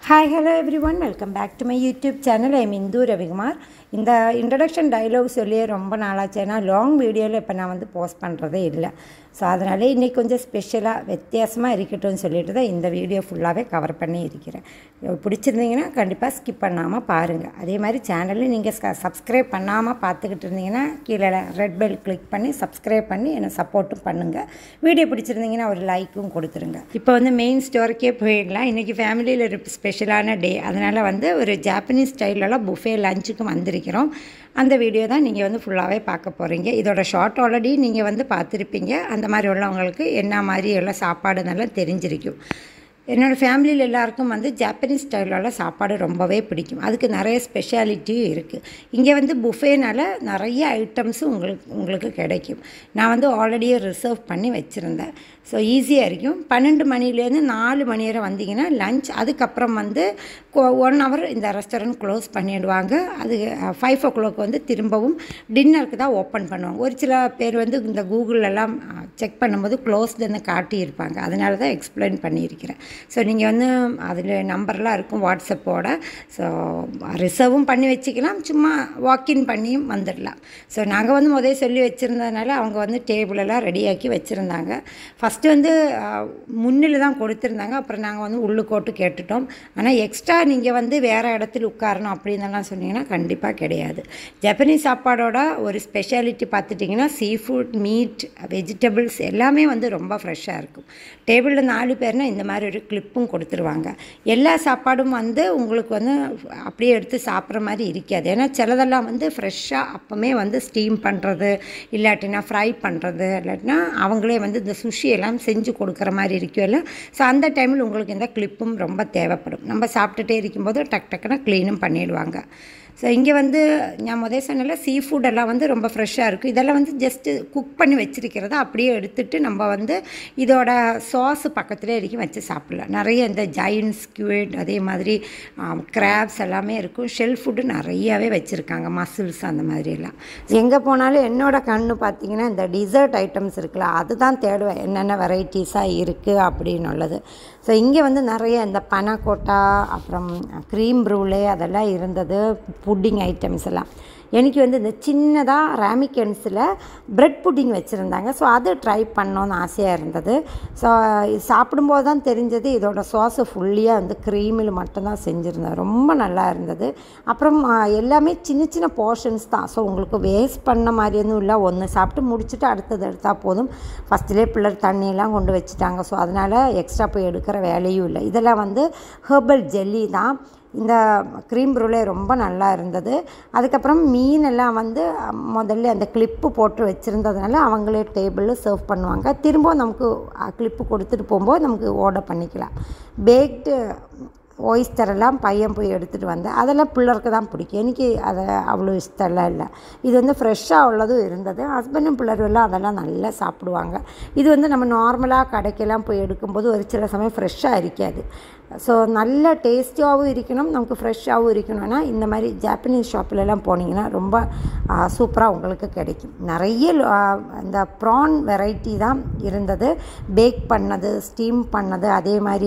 hi hello everyone welcome back to my YouTube channel I'm Indhu Ravikumar இந்த introduction dialogue சொல்லியே ரொம்ப நாளாச்சு ஏன்னா லாங் வீடியோவில் இப்போ நான் வந்து போஸ்ட் பண்ணுறதே இல்லை ஸோ அதனால இன்றைக்கி கொஞ்சம் ஸ்பெஷலாக வித்தியாசமாக இருக்கட்டும்னு சொல்லிட்டு தான் இந்த வீடியோ ஃபுல்லாகவே கவர் பண்ணி இருக்கிறேன் பிடிச்சிருந்தீங்கன்னா கண்டிப்பாக ஸ்கிப் பண்ணாமல் பாருங்கள் அதே மாதிரி சேனலையும் நீங்கள் சப்ஸ்கிரைப் பண்ணாமல் பார்த்துக்கிட்டு இருந்தீங்கன்னா கீழே ரெட் பெல் கிளிக் பண்ணி சப்ஸ்கிரைப் பண்ணி என்னை சப்போர்ட்டும் பண்ணுங்கள் வீடியோ பிடிச்சிருந்தீங்கன்னா ஒரு லைக்கும் கொடுத்துருங்க இப்போ வந்து மெயின் ஸ்டோருக்கே போயிடலாம் இன்றைக்கி ஃபேமிலியில் ஒரு ஸ்பெஷலான டே அதனால் வந்து ஒரு ஜாப்பனீஸ் ஸ்டைலெலாம் புஃபே லஞ்சுக்கு வந்திருக்கிறோம் அந்த வீடியோ தான் நீங்கள் வந்து ஃபுல்லாகவே பார்க்க போகிறீங்க இதோட ஷார்ட் ஆல்ரெடி நீங்கள் வந்து பார்த்துருப்பீங்க அந்த மாதிரி உள்ளவங்களுக்கு என்ன மாதிரி எல்லாம் சாப்பாடுன்னெல்லாம் தெரிஞ்சிருக்கும் என்னோடய ஃபேமிலியில் எல்லாருக்கும் வந்து ஜாப்பனீஸ் ஸ்டைலோட சாப்பாடு ரொம்பவே பிடிக்கும் அதுக்கு நிறைய ஸ்பெஷாலிட்டியும் இருக்குது இங்கே வந்து புஃபேனால் நிறைய ஐட்டம்ஸும் உங்களுக்கு உங்களுக்கு கிடைக்கும் நான் வந்து ஆல்ரெடி ரிசர்வ் பண்ணி வச்சுருந்தேன் ஸோ ஈஸியாக இருக்கும் பன்னெண்டு மணிலேருந்து நாலு மணி வரை வந்தீங்கன்னா லஞ்ச் அதுக்கப்புறம் வந்து ஒன் ஹவர் இந்த ரெஸ்டாரண்ட் க்ளோஸ் பண்ணிடுவாங்க அது ஃபைவ் ஓ கிளாக் வந்து திரும்பவும் டின்னருக்கு தான் ஓப்பன் பண்ணுவாங்க ஒரு சில பேர் வந்து இந்த கூகுளெல்லாம் செக் பண்ணும்போது க்ளோஸ்டுன்னு காட்டியிருப்பாங்க அதனால தான் எக்ஸ்பிளைன் பண்ணியிருக்கிறேன் ஸோ நீங்கள் வந்து அதில் நம்பர்லாம் இருக்கும் வாட்ஸ்அப்போட ஸோ ரிசர்வும் பண்ணி வச்சுக்கலாம் சும்மா வாக்கின் பண்ணியும் வந்துடலாம் ஸோ நாங்கள் வந்து முதல் சொல்லி வச்சுருந்ததுனால அவங்க வந்து டேபிளெல்லாம் ரெடியாக்கி வச்சுருந்தாங்க ஃபஸ்ட்டு வந்து முன்னில் தான் கொடுத்துருந்தாங்க அப்புறம் நாங்கள் வந்து உள்ளுக்கோட்டு கேட்டுட்டோம் ஆனால் எக்ஸ்ட்ரா நீங்கள் வந்து வேறு இடத்துல உட்காரணும் அப்படின்னலாம் சொன்னீங்கன்னா கண்டிப்பாக கிடையாது ஜப்பனீஸ் சாப்பாடோட ஒரு ஸ்பெஷாலிட்டி பார்த்துட்டிங்கன்னா சீ ஃபுட் மீட் வெஜிடபிள்ஸ் எல்லாமே வந்து ரொம்ப ஃப்ரெஷ்ஷாக இருக்கும் டேபிளில் நாலு பேர்னால் இந்த மாதிரி ஒரு கிளிப்பும் கொடுத்துருவாங்க எல்லா சாப்பாடும் வந்து உங்களுக்கு வந்து அப்படியே எடுத்து சாப்பிட்ற மாதிரி இருக்காது ஏன்னா சிலதெல்லாம் வந்து ஃப்ரெஷ்ஷாக அப்போமே வந்து ஸ்டீம் பண்ணுறது இல்லாட்டினா ஃப்ரை பண்ணுறது இல்லாட்டினா அவங்களே வந்து இந்த சுஷி எல்லாம் செஞ்சு கொடுக்குற மாதிரி இருக்கும்ல ஸோ அந்த டைமில் உங்களுக்கு இந்த கிளிப்பும் ரொம்ப தேவைப்படும் நம்ம சாப்பிட்டுட்டே இருக்கும்போது டக் டக்குன்னு க்ளீனும் பண்ணிடுவாங்க ஸோ இங்கே வந்து நான் முதல் சொன்னால சீ ஃபுட்டெல்லாம் வந்து ரொம்ப ஃப்ரெஷ்ஷாக இருக்குது இதெல்லாம் வந்து ஜஸ்ட்டு குக் பண்ணி வச்சுருக்கிறத அப்படியே எடுத்துகிட்டு நம்ம வந்து இதோட சாஸ் பக்கத்துலேயே வரைக்கும் வச்சு சாப்பிட்லாம் நிறைய இந்த ஜைன் ஸ்குவிட் அதே மாதிரி கிராப்ஸ் எல்லாமே இருக்கும் ஷெல் ஃபுட்டு நிறையாவே வச்சுருக்காங்க மசில்ஸ் அந்த மாதிரியெல்லாம் எங்கே போனாலும் என்னோட கண்ணு பார்த்தீங்கன்னா இந்த டிசர்ட் ஐட்டம்ஸ் இருக்குல்ல அதுதான் தேடுவேன் என்னென்ன வெரைட்டிஸாக இருக்குது அப்படின்னு உள்ளது ஸோ இங்கே வந்து நிறைய இந்த பனக்கோட்டா அப்புறம் க்ரீம் ப்ரூலே அதெல்லாம் இருந்தது புட்டிங் ஐட்டம்ஸ் எல்லாம் எனக்கு வந்து இந்த சின்னதாக ராமிக்கன்ஸில் ப்ரெட் புட்டிங் வச்சுருந்தாங்க ஸோ அது ட்ரை பண்ணோன்னு ஆசையாக இருந்தது ஸோ சாப்பிடும்போது தான் தெரிஞ்சது இதோட சாஸை ஃபுல்லியாக வந்து க்ரீமில் மட்டும்தான் செஞ்சுருந்தேன் ரொம்ப நல்லா இருந்தது அப்புறம் எல்லாமே சின்ன சின்ன போர்ஷன்ஸ் தான் ஸோ உங்களுக்கு வேஸ்ட் பண்ண மாதிரி எதுவும் இல்லை ஒன்று சாப்பிட்டு முடிச்சுட்டு அடுத்தது எடுத்தால் போதும் ஃபஸ்ட்டிலே பிள்ளர் தண்ணியெல்லாம் கொண்டு வச்சுட்டாங்க ஸோ அதனால் எக்ஸ்ட்ரா போய் எடுக்கிற வேலையும் இல்லை இதெல்லாம் வந்து ஹெர்பல் ஜெல்லி தான் இந்த க்ரீம் ப்ரூலே ரொம்ப நல்லா இருந்தது அதுக்கப்புறம் மீன் எல்லாம் வந்து முதல்ல அந்த கிளிப்பு போட்டு வச்சுருந்ததுனால அவங்களே டேபிளில் சர்வ் பண்ணுவாங்க திரும்ப நமக்கு கிளிப்பு கொடுத்துட்டு போகும்போது நமக்கு ஆர்டர் பண்ணிக்கலாம் பேக்டு ஒய்ஸ்டரெல்லாம் பையன் போய் எடுத்துகிட்டு வந்தேன் அதெல்லாம் பிள்ளருக்கு தான் பிடிக்கும் எனக்கு அதை அவ்வளோ இஷ்டம்லாம் இல்லை இது வந்து ஃப்ரெஷ்ஷாக உள்ளதும் இருந்தது ஹஸ்பண்டும் பிள்ளரும் எல்லாம் அதெல்லாம் நல்லா சாப்பிடுவாங்க இது வந்து நம்ம நார்மலாக கடைக்கெல்லாம் போய் எடுக்கும்போது ஒரு சில சமயம் ஃப்ரெஷ்ஷாக இருக்காது ஸோ நல்ல டேஸ்டியாகவும் இருக்கணும் நமக்கு ஃப்ரெஷ்ஷாகவும் இருக்கணும்னா இந்த மாதிரி ஜாப்பனீஸ் ஷாப்லலாம் போனீங்கன்னா ரொம்ப சூப்பராக உங்களுக்கு கிடைக்கும் நிறைய இந்த ப்ரான் வெரைட்டி தான் இருந்தது பேக் பண்ணது ஸ்டீம் பண்ணது அதே மாதிரி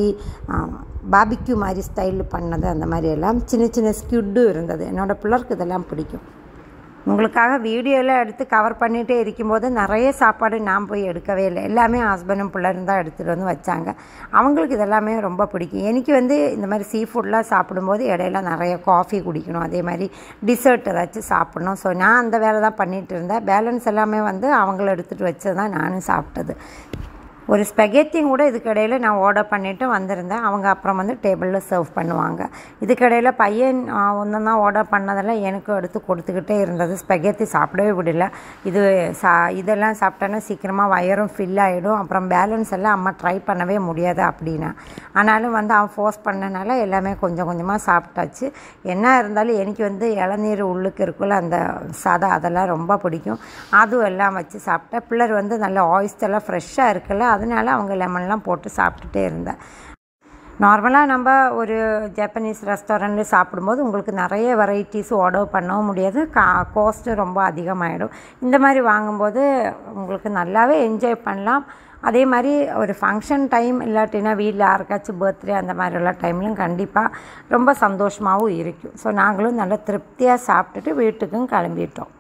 பாபிக்யூ மாதிரி ஸ்டைல் பண்ணது அந்த மாதிரி எல்லாம் சின்ன சின்ன ஸ்கியூட்டும் இருந்தது என்னோடய பிள்ளருக்கு இதெல்லாம் பிடிக்கும் உங்களுக்காக வீடியோலாம் எடுத்து கவர் பண்ணிகிட்டே இருக்கும்போது நிறைய சாப்பாடு நான் போய் எடுக்கவே இல்லை எல்லாமே ஹஸ்பண்டும் பிள்ளைரும் தான் எடுத்துகிட்டு வந்து வச்சாங்க அவங்களுக்கு இதெல்லாமே ரொம்ப பிடிக்கும் எனக்கு வந்து இந்த மாதிரி சீ ஃபுட்லாம் சாப்பிடும்போது இடையில நிறைய காஃபி குடிக்கணும் அதே மாதிரி டிசர்ட் ஏதாச்சும் சாப்பிட்ணும் ஸோ நான் அந்த வேலை தான் பண்ணிகிட்டு இருந்தேன் பேலன்ஸ் எல்லாமே வந்து அவங்கள எடுத்துகிட்டு வச்சு தான் நானும் சாப்பிட்டது ஒரு ஸ்பெகேத்தியும் கூட இதுக்கிடையில் நான் ஆர்டர் பண்ணிவிட்டு வந்திருந்தேன் அவங்க அப்புறம் வந்து டேபிளில் சர்வ் பண்ணுவாங்க இதுக்கிடையில் பையன் ஒன்று தான் ஆர்டர் பண்ணதெல்லாம் எனக்கும் எடுத்து கொடுத்துக்கிட்டே இருந்தது ஸ்பெகேத்தி சாப்பிடவே விடல இது சா இதெல்லாம் சாப்பிட்டோன்னா சீக்கிரமாக வயரும் ஃபில் ஆகிடும் அப்புறம் பேலன்ஸ் எல்லாம் அம்மா ட்ரை பண்ணவே முடியாது அப்படின்னா ஆனாலும் வந்து அவன் ஃபோர்ஸ் பண்ணனால எல்லாமே கொஞ்சம் கொஞ்சமாக சாப்பிட்டாச்சு என்ன இருந்தாலும் எனக்கு வந்து இளநீர் உள்ளுக்கு இருக்குள்ள அந்த சாதம் அதெல்லாம் ரொம்ப பிடிக்கும் அதுவும் எல்லாம் வச்சு சாப்பிட்டேன் பிள்ளர் வந்து நல்ல ஆயிஸ்டெல்லாம் ஃப்ரெஷ்ஷாக இருக்குல்ல அதனால அவங்க லெமன்லாம் போட்டு சாப்பிட்டுட்டே இருந்தேன் நார்மலாக நம்ம ஒரு ஜப்பனீஸ் ரெஸ்டாரண்ட்டில் சாப்பிடும்போது உங்களுக்கு நிறைய வெரைட்டிஸ் ஆர்டர் பண்ணவும் முடியாது கா காஸ்ட்டு ரொம்ப அதிகமாகிடும் இந்த மாதிரி வாங்கும்போது உங்களுக்கு நல்லாவே என்ஜாய் பண்ணலாம் அதே மாதிரி ஒரு ஃபங்க்ஷன் டைம் இல்லாட்டினா வீட்டில் யாருக்காச்சும் பர்த்டே அந்த மாதிரிയുള്ള டைம்லையும் கண்டிப்பாக ரொம்ப சந்தோஷமாகவும் இருக்கும் ஸோ நாங்களும் நல்லா திருப்தியாக சாப்பிட்டுட்டு வீட்டுக்கும் கிளம்பிட்டோம்